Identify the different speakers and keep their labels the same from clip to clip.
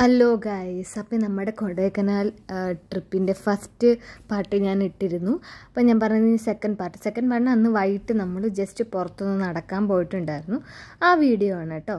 Speaker 1: Hello guys അപ്പം നമ്മുടെ Kodaikanal ട്രിപ്പിൻ്റെ first part ഞാൻ ഇട്ടിരുന്നു അപ്പം ഞാൻ പറഞ്ഞത് സെക്കൻഡ് പാർട്ട് സെക്കൻഡ് പാർട്ടിന് അന്ന് വൈകിട്ട് നമ്മൾ ജസ്റ്റ് പുറത്തുനിന്ന് നടക്കാൻ പോയിട്ടുണ്ടായിരുന്നു ആ വീഡിയോ ആണ് കേട്ടോ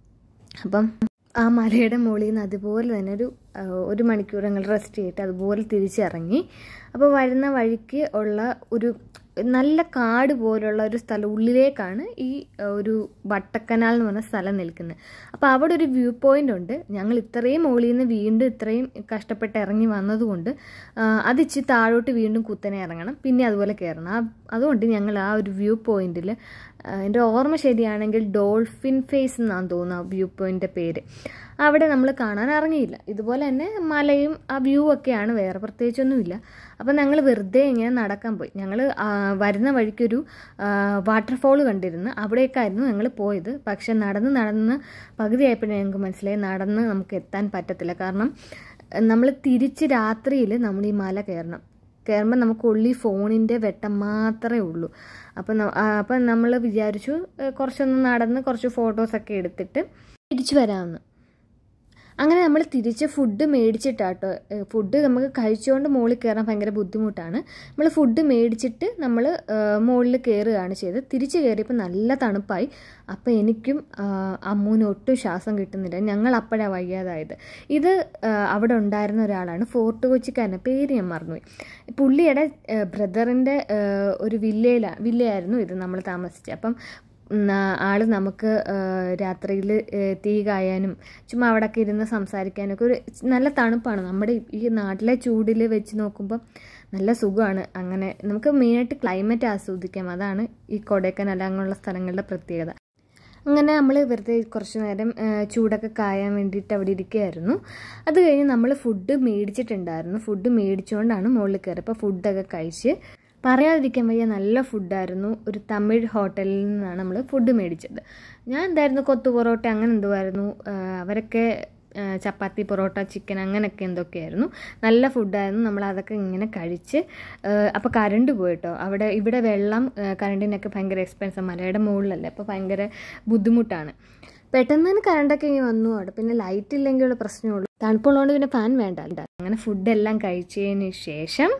Speaker 1: അപ്പം ആ മലയുടെ മുകളിൽ നിന്ന് അതുപോലെ തന്നെ ഒരു ആ, ഒരു മണിക്കൂർ ഞങ്ങൾ റെസ്റ്റ് ചെയ്തിട്ട് അതുപോലെ തിരിച്ചിറങ്ങി അപ്പോൾ വരുന്ന വഴിക്ക് ഉള്ള ഒരു നല്ല കാട് പോലുള്ള ഒരു സ്ഥലം ഉള്ളിലേക്കാണ് ഈ ആ, ഒരു വട്ടക്കനാൽ എന്ന് പറഞ്ഞ സ്ഥലം നിൽക്കുന്നത് അപ്പോൾ അവിടെ ഒരു വ്യൂ പോയിന്റ് ഉണ്ട് ഞങ്ങൾ ഇത്രയും മുകളിൽ നിന്ന് വീണ്ടും ഇത്രയും കഷ്ടപ്പെട്ട് ഇറങ്ങി വന്നതുകൊണ്ട് ആ, അത് ഇച്ചിരി താഴോട്ട് വീണ്ടും കുത്തനെ ഇറങ്ങണം പിന്നെ അതുപോലെ കയറണം ആ അതുകൊണ്ട് ഞങ്ങൾ ആ ഒരു വ്യൂ പോയിന്റിൽ എൻ്റെ ഓർമ്മ ശരിയാണെങ്കിൽ ഡോൾഫിൻ ഫേസ് എന്നാണ് തോന്നുന്നു ആ വ്യൂ പോയിൻ്റെ പേര് അവിടെ നമ്മൾ കാണാൻ ഇറങ്ങിയില്ല ഇതുപോലെ തന്നെ മലയും ആ വ്യൂ ഒക്കെയാണ് വേറെ പ്രത്യേകിച്ചൊന്നുമില്ല അപ്പം ഞങ്ങൾ വെറുതെ ഇങ്ങനെ നടക്കാൻ പോയി ഞങ്ങൾ വരുന്ന വഴിക്കൊരു വാട്ടർഫോൾ കണ്ടിരുന്നു അവിടേക്കായിരുന്നു ഞങ്ങൾ പോയത് പക്ഷെ നടന്ന് നടന്ന് പകുതിയായപ്പോഴേ ഞങ്ങൾക്ക് മനസ്സിലായി നടന്ന് നമുക്ക് എത്താൻ പറ്റത്തില്ല കാരണം നമ്മൾ തിരിച്ച് രാത്രിയിൽ നമ്മൾ ഈ മല കയറണം കയറുമ്പോൾ നമുക്ക് ഉള്ളി ഫോണിൻ്റെ വെട്ടം മാത്രമേ ഉള്ളൂ അപ്പം ന- ആ, അപ്പം നമ്മൾ വിചാരിച്ചു ഏ, കുറച്ചൊന്ന് നടന്ന് കുറച്ച് ഫോട്ടോസൊക്കെ എടുത്തിട്ട് തിരിച്ചു വരാമെന്ന് അങ്ങനെ നമ്മൾ തിരിച്ച് ഫുഡ് മേടിച്ചിട്ടാട്ടോ ഫുഡ് നമുക്ക് കഴിച്ചുകൊണ്ട് മുകളിൽ കയറാൻ ഭയങ്കര ബുദ്ധിമുട്ടാണ് നമ്മൾ ഫുഡ് മേടിച്ചിട്ട് നമ്മൾ മുകളിൽ കയറുകയാണ് ചെയ്തത് തിരിച്ച് കയറിയപ്പോൾ നല്ല തണുപ്പായി അപ്പോൾ എനിക്കും ആ, അമ്മൂനും ഒട്ടും ശ്വാസം കിട്ടുന്നില്ല ഞങ്ങൾ അപ്പോഴാണ് വയ്യാതായത് ഇത് ആ, അവിടെ ഉണ്ടായിരുന്ന ഒരാളാണ് ഫോർട്ട് കൊച്ചിക്കാരനെ പേര് ഞാൻ മറന്നുപോയി പുള്ളിയുടെ ബ്രദറിൻ്റെ ഒരു വില്ലയിലാണ് വില്ലയായിരുന്നു ഇത് നമ്മൾ താമസിച്ചത് അപ്പം ഉം, ആ, ആള് നമുക്ക് രാത്രിയിൽ തീ കായാനും ചുമ്മാ അവിടെയൊക്കെ ഇരുന്ന് സംസാരിക്കാനൊക്കെ ഒരു നല്ല തണുപ്പാണ് നമ്മുടെ ഈ- ഈ നാട്ടിലെ ചൂടിൽ വെച്ച് നോക്കുമ്പോൾ നല്ല സുഖമാണ് അങ്ങനെ നമുക്ക് മെയിനായിട്ട് ക്ലൈമറ്റ് ആസ്വദിക്കാം അതാണ് ഈ കൊടൈക്കനാൽ അങ്ങനെയുള്ള സ്ഥലങ്ങളുടെ പ്രത്യേകത അങ്ങനെ നമ്മൾ വെറുതെ കുറച്ച് നേരം ആ, ചൂടൊക്കെ കായാൻ വേണ്ടിയിട്ട് അവിടെ ഇരിക്കുകയായിരുന്നു അത് കഴിഞ്ഞ് നമ്മൾ ഫുഡ് മേടിച്ചിട്ടുണ്ടായിരുന്നു ഫുഡ് മേടിച്ചുകൊണ്ടാണ് മുകളിൽ കയറി അപ്പോൾ ഫുഡൊക്കെ കഴിച്ച് പറയാതിരിക്കാൻ വയ്യ നല്ല ഫുഡായിരുന്നു ഒരു തമിഴ് ഹോട്ടലിൽ നിന്നാണ് നമ്മൾ ഫുഡ് മേടിച്ചത് ഞാൻ എന്തായിരുന്നു കൊത്തു പൊറോട്ട അങ്ങനെ എന്തോ ആയിരുന്നു ആ, അവരൊക്കെ ആ, ചപ്പാത്തി പൊറോട്ട ചിക്കൻ അങ്ങനെയൊക്കെ എന്തൊക്കെയായിരുന്നു നല്ല ഫുഡായിരുന്നു നമ്മൾ അതൊക്കെ ഇങ്ങനെ കഴിച്ച് അപ്പോൾ കറണ്ട് പോയിട്ടോ അവിടെ ഇവിടെ വെള്ളം ആ, കറണ്ടിനൊക്കെ ഭയങ്കര എക്സ്പെൻസ് മലയുടെ മുകളിലല്ലേ അപ്പോൾ ഭയങ്കര ബുദ്ധിമുട്ടാണ് പെട്ടെന്ന് തന്നെ കറണ്ടൊക്കെ ഇങ്ങനെ വന്നു അവിടെ പിന്നെ ലൈറ്റ് ഇല്ലെങ്കിലുള്ള പ്രശ്നമുള്ളൂ തണുപ്പുള്ളതുകൊണ്ട് പിന്നെ ഫാൻ വേണ്ട അങ്ങനെ ഫുഡെല്ലാം കഴിച്ചതിന് ശേഷം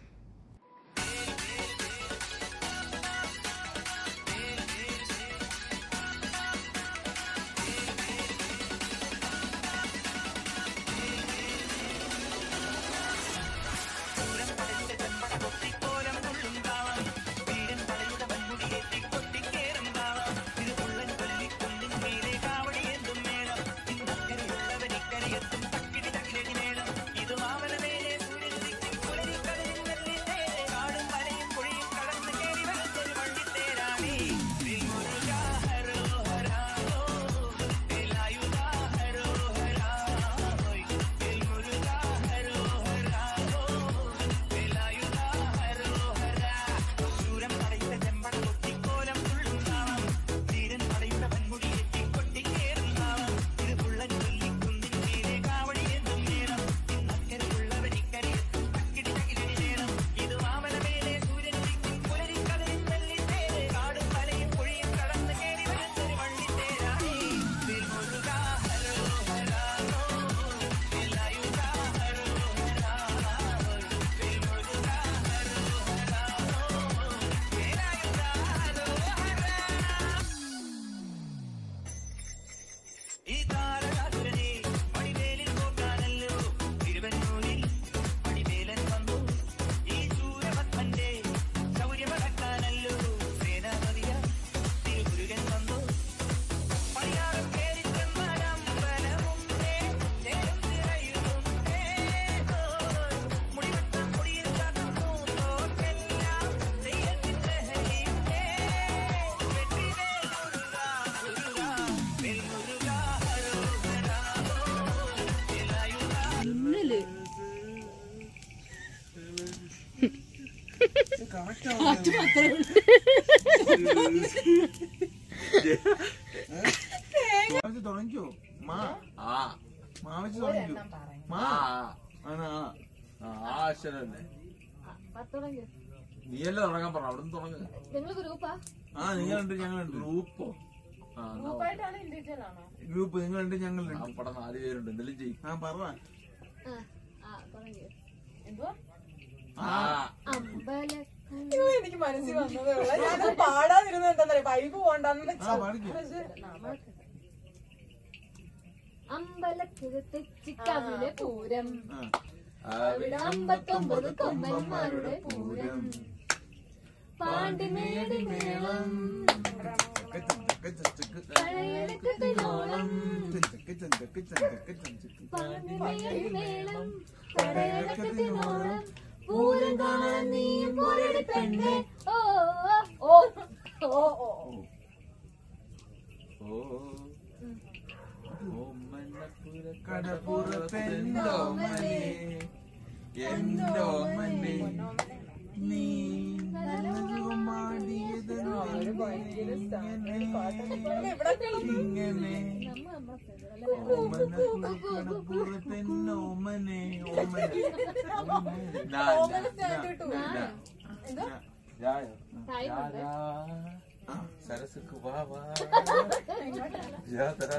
Speaker 2: മാവിച്ച് തുടങ്ങിക്കോ മാ
Speaker 3: ആ
Speaker 2: മാവിച്ച് തുടങ്ങിക്കോ മാ
Speaker 3: ആ
Speaker 2: ആണ് ആ
Speaker 3: ആ, ആ അക്ഷരല്ലേ നീയല്ലേ തുടങ്ങാൻ പറഞ്ഞു അവിടുന്ന് തുടങ്ങ്
Speaker 1: നിങ്ങൾ ഗ്രൂപ്പാ
Speaker 2: ആ നിങ്ങളുണ്ട് ഞങ്ങളുണ്ട്
Speaker 3: ഗ്രൂപ്പോ ആ എന്നാ
Speaker 4: ഗ്രൂപ്പായിട്ടാണോ ഇൻഡിവിജ്വൽ ആണോ
Speaker 2: ഗ്രൂപ്പ് നിങ്ങളുണ്ട് ഞങ്ങളുണ്ട്
Speaker 3: ആ പടം നാല് പേരുണ്ട് എന്തെങ്കിലും ചെയ്യും
Speaker 2: ആ പറ
Speaker 4: എന്തുവാ
Speaker 3: ആ
Speaker 1: അമ്പല
Speaker 4: അയ്യോ, എനിക്ക് മനസ്സിൽ വന്നതേ ഉള്ളൂ ഞാനത് പാടാതിരുന്നത് എന്താ വൈബ് പോണ്ടെന്ന്
Speaker 2: ആ
Speaker 4: വെച്ചാ
Speaker 2: പാടിക്കും
Speaker 1: അമ്പലക്കുഴ തെച്ചിക്കവിലെ പൂരം
Speaker 2: ആ
Speaker 1: അവിടെ അമ്പത്തൊമ്പത് കൊമ്പന്മാരുടെ പൂരം പാണ്ടിമേടി മേളം പഴയടക്കത്തിനോളം പാണ്ടിമേടി മേളം പഴയടക്കത്തിനോളം പൂരം കാണാൻ നീയും പോരടി പെണ്ണെ ഓ ഓ ഓ ഓ
Speaker 3: ഓ ഓമനപ്പുര
Speaker 2: കടപ്പുറത്തെന്തോ മനെ എന്തോ മനെ നീ ഇങ്ങനെ കടപ്പുറത്തെന്നോ മനെ ഓമന
Speaker 3: സരസുക്ക് വാവാ ജാതരാ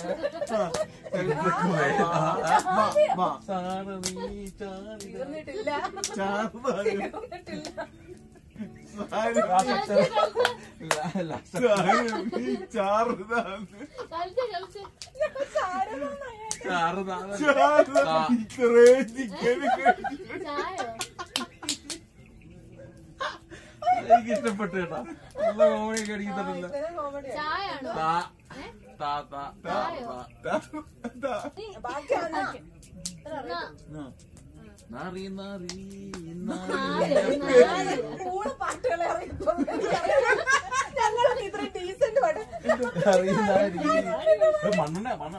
Speaker 3: സാരമീ ചാരി
Speaker 4: തീർന്നിട്ടില്ല തീർന്നിട്ടില്ല
Speaker 2: ചാറുതാണ്
Speaker 1: കളിച്ച് കളിച്ച്
Speaker 2: ഇത്രേ ചിക്കൻ
Speaker 1: ചായോ
Speaker 3: എനിക്ക് ഇഷ്ടപ്പെട്ടു കേട്ടാ നല്ല കോമഡി ഒക്കെ അടിക്കുന്നില്ല
Speaker 4: കോമഡി
Speaker 1: ചായാണോ
Speaker 3: താ താ താ താ താ
Speaker 4: ബാക്കി വന്നാ
Speaker 1: എന്നാ,
Speaker 3: നാറി നാറി
Speaker 1: നാല്,
Speaker 3: നാറി
Speaker 1: നാല്.
Speaker 4: കൂടെ പാട്ടുകളെ ഞങ്ങളൊക്കെ ഇത്രയും ഡീസന്റ് പാട്ട്
Speaker 3: നാറി നാരി മണ്ണ മണ്ണ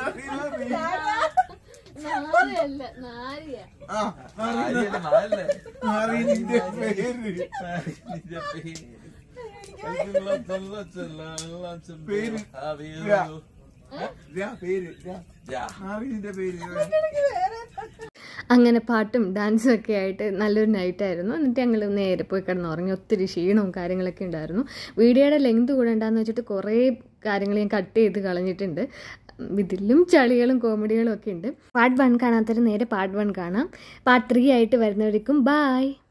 Speaker 1: നാരയല്ല നാരിയ
Speaker 3: നാരിയല്ല നാരല്ലേ
Speaker 2: നാറിന്റെ പേര്
Speaker 3: നിന്റെ പേര് എല്ലാം തൊല്ല ചെല്ല എല്ലാം ചെല്ല
Speaker 2: പേര്.
Speaker 3: ആവിയോ
Speaker 2: ഇതാ പേര്
Speaker 3: യാ
Speaker 2: നാറിന്റെ പേര്
Speaker 1: അങ്ങനെ പാട്ടും ഡാൻസും ഒക്കെ ആയിട്ട് നല്ലൊരു നൈറ്റായിരുന്നു എന്നിട്ട് ഞങ്ങൾ നേരെ പോയി കിടന്ന് ഉറങ്ങി ഒത്തിരി ക്ഷീണവും കാര്യങ്ങളൊക്കെ ഉണ്ടായിരുന്നു വീഡിയോയുടെ ലെങ്ത് കൂടണ്ടെന്ന് വെച്ചിട്ട് കുറേ കാര്യങ്ങൾ ഞാൻ കട്ട് ചെയ്ത് കളഞ്ഞിട്ടുണ്ട് ഇതിലും ചളികളും കോമഡികളും ഒക്കെ ഉണ്ട് പാർട്ട് വൺ കാണാത്തവർ നേരെ പാർട്ട് വൺ കാണാം പാർട്ട് ത്രീ ആയിട്ട് വരുന്നവർക്കും ബായ്